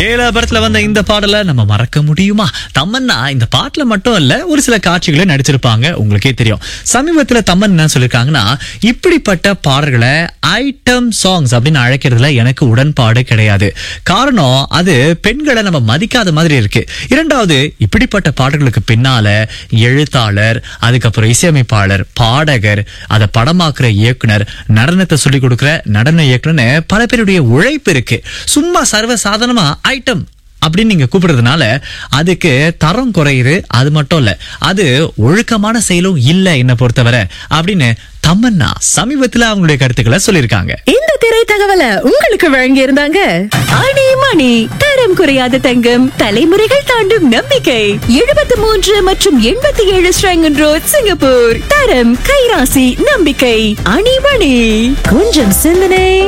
ஏழா படத்துல வந்த இந்த பாடலை நம்ம மறக்க முடியுமா தமன்னா இந்த பாட்டுல மட்டும் இல்ல ஒரு சில காட்சிகளை நடிச்சிருப்பாங்க உங்களுக்கே தெரியும் சமீபத்துல தமன் என்ன சொல்லிருக்காங்கன்னா இப்படிப்பட்ட பாடல்களை ஐட்டம் சாங்ஸ் அப்படின்னு அழைக்கிறதுல எனக்கு உடன்பாடு கிடையாது காரணம் அது பெண்களை நம்ம மதிக்காத மாதிரி இருக்கு இரண்டாவது இப்படிப்பட்ட பாடல்களுக்கு பின்னால எழுத்தாளர் அதுக்கப்புறம் இசையமைப்பாளர் பாடகர் அதை படமாக்குற இயக்குனர் நடனத்தை சொல்லி கொடுக்கிற நடன இயக்குனர் பல பேருடைய உழைப்பு இருக்கு சும்மா சர்வ சாதாரணமா ஐட்டம் அப்படின்னு நீங்க கூப்பிடுறதுனால அதுக்கு தரம் குறையுது அது மட்டும் இல்ல அது ஒழுக்கமான செயலும் இல்ல என்ன பொறுத்தவரை அப்படின்னு தமன்னா சமீபத்துல அவங்களுடைய கருத்துக்களை சொல்லியிருக்காங்க இந்த திரை தகவலை உங்களுக்கு வழங்கி இருந்தாங்க ஆணி மணி தரம் குறையாத தங்கம் தலைமுறைகள் தாண்டும் நம்பிக்கை எழுபத்தி மூன்று மற்றும் எண்பத்தி ஏழு ஸ்ரங்கன் ரோட் சிங்கப்பூர் தரம் கைராசி நம்பிக்கை அணிமணி கொஞ்சம் சிந்தனை